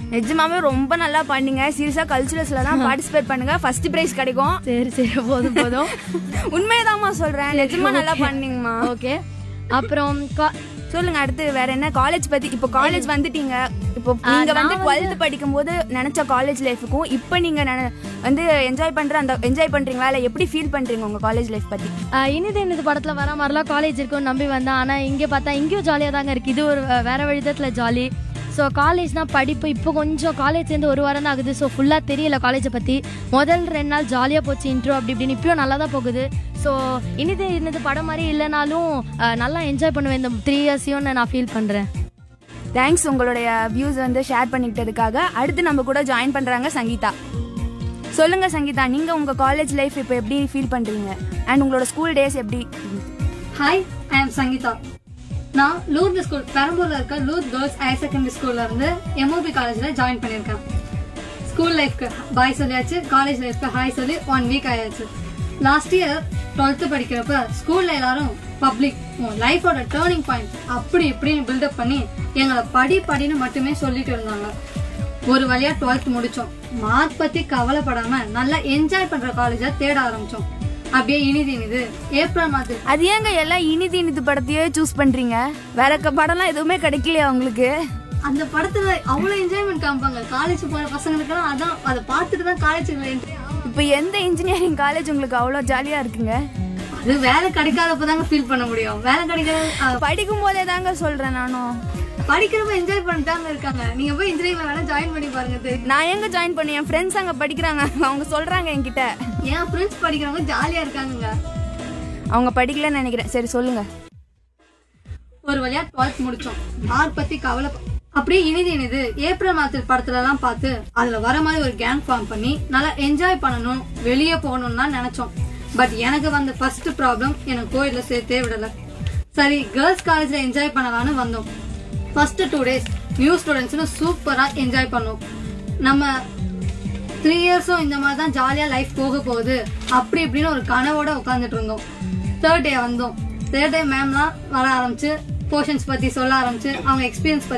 நிஜமாவே ரொம்ப நல்லா பண்ணீங்க சீரியஸா கல்ச்சுரல்ஸ்ல தான் பார்ட்டிசிபேட் பண்ணுங்க ஃபர்ஸ்ட் பிரைஸ் கிடைக்கும் சரி சரி போதும் போதும் உண்மையதாம்மா சொல்றேன் நிஜமா நல்லா பண்ணீங்கம்மா ஓகே அப்புறம் கா- சொல்லுங்க அடுத்து வேற என்ன காலேஜ் பத்தி இப்போ காலேஜ் வந்துட்டீங்க இப்போ நீங்க வந்து டுவெல்த் படிக்கும் போது நினைச்ச காலேஜ் லைஃபுக்கும் இப்போ நீங்க நினை- வந்து என்ஜாய் பண்ற அந்த என்ஜாய் பண்றீங்களா இல்ல எப்படி ஃபீல் பண்றீங்க உங்க காலேஜ் லைஃப் பத்தி ஆஹ் இனிது இனிது படத்துல வர மாதிரிலாம் காலேஜ் இருக்கும்னு நம்பி வந்தேன் ஆனா இங்க பார்த்தா இங்கேயும் ஜாலியா தாங்க இருக்கு இது ஒரு வே- வேற விதத்துல ஜாலி ஸோ காலேஜ்னா படிப்பு இப்போ கொஞ்சம் காலேஜ் சேர்ந்து ஒரு வாரம் தான் ஆகுது ஸோ ஃபுல்லாக தெரியல காலேஜை பற்றி முதல் ரெண்டு நாள் ஜாலியாக போச்சு இன்ட்ரோ அப்படி இப்படின்னு இப்பயும் நல்லா தான் போகுது ஸோ இனிது இனிது படம் மாதிரி இல்லைனாலும் ஆஹ் நல்லா என்ஜாய் பண்ணுவேன் இந்த த்ரீ இயர்ஸையும் நான் ஃபீல் பண்ணுறேன் தேங்க்ஸ் உங்களுடைய வியூஸ் வந்து ஷேர் பண்ணிக்கிட்டதுக்காக அடுத்து நம்ம கூட ஜாயின் பண்றாங்க சங்கீதா சொல்லுங்க சங்கீதா நீங்க உங்க காலேஜ் லைஃப் இப்போ எப்படி ஃபீல் பண்றீங்க அண்ட் உங்களோட ஸ்கூல் டேஸ் எப்படி ஹாய் ஐ எம் சங்கீதா நான் லூத் ஸ்கூல் பெரம்பூர்ல இருக்க லூத் கேர்ள்ஸ் ஹையர் செகண்டரி ஸ்கூல்ல இருந்து எம்ஓபி காலேஜ்ல ஜாயின் பண்ணியிருக்கேன் ஸ்கூல் லைஃப்க்கு பாய் சொல்லியாச்சு காலேஜ் லைஃப்க்கு ஹாய் சொல்லி ஒன் வீக் ஆயாச்சு லாஸ்ட் இயர் டுவெல்த்து படிக்கிறப்ப ஸ்கூல்ல எல்லாரும் பப்ளிக் லைஃபோட டேர்னிங் பாயிண்ட் அப்படி இப்படின்னு பில்டப் பண்ணி எங்களை படி படின்னு மட்டுமே சொல்லிட்டு இருந்தாங்க ஒரு வழியா டுவெல்த் முடிச்சோம் மார்க் பத்தி கவலைப்படாம நல்லா என்ஜாய் பண்ற காலேஜா தேட ஆரம்பிச்சோம் அப்படியே இனிது இனிது ஏப்ரல் மாதம் அது ஏங்க எல்லாம் இனிது இனிது படத்தையே சூஸ் பண்றீங்க வேற க- படம்லாம் எதுவுமே கிடைக்கலையா உங்களுக்கு அந்த படத்துல அவ்வளவு என்ஜாய்மெண்ட் காமிப்பாங்க காலேஜ் போற பசங்களுக்கெல்லாம் அதான் அதை பார்த்துட்டு தான் காலேஜுக்குள்ள என்ட்ரி இப்போ எந்த இன்ஜினியரிங் காலேஜ் உங்களுக்கு அவ்வளோ ஜாலியா இருக்குங்க அது வேலை கிடைக்காதப்பதாங்க ஃபீல் பண்ண முடியும் வேலை கிடைக்காத அஹ், படிக்கும் போதே தாங்க சொல்றேன் நானும் படிக்கிறப்ப என்ஜாய் பண்ணிட்டாங்க இருக்காங்க நீங்க போய் இன்ஜினியரிங்ல வேணா ஜாயின் பண்ணி பாருங்க தெரியும் நான் எங்க ஜாயின் பண்ணி என் ஃப்ரெண்ட்ஸ் அங்க படிக்கிறாங்க அவங்க சொல்றாங்க என்கிட்ட என் ஃப்ரெண்ட்ஸ் படிக்கிறவங்க ஜாலியா இருக்காங்க அவங்க படிக்கலன்னு நினைக்கிறேன் சரி சொல்லுங்க ஒரு வழியா டுவெல்த் முடிச்சோம் மார்க் பத்தி கவலை அப்படியே இனிது இனிது ஏப்ரல் மாதத்தில் படத்துல எல்லாம் பார்த்து அதுல வர மாதிரி ஒரு கேங் ஃபார்ம் பண்ணி நல்லா என்ஜாய் பண்ணணும் வெளியே போகணும்னு தான் நினைச்சோம் பட் எனக்கு வந்த ஃபர்ஸ்ட் ப்ராப்ளம் எனக்கு கோயில்ல சேர்த்தே விடல சரி கேர்ள்ஸ் காலேஜ்ல என்ஜாய் பண்ணலாம்னு வந்தோம் ஃபர்ஸ்ட் டூ டேஸ் நியூ ஸ்டூடெண்ட்ஸ்னு சூப்பரா என்ஜாய் பண்ணோம் நம்ம த்ரீ இயர்ஸும் இந்த மாதிரி தான் ஜாலியா லைஃப் போக போகுது அப்படி இப்படின்னு ஒரு கனவோட உட்காந்துட்டு இருந்தோம் தேர்ட் டே வந்தோம் தேர்ட் டே மேம்லாம் வர ஆரம்பிச்சு போர்ஷன்ஸ் பத்தி சொல்ல ஆரம்பிச்சு அவங்க எக்ஸ்பீரியன்ஸ்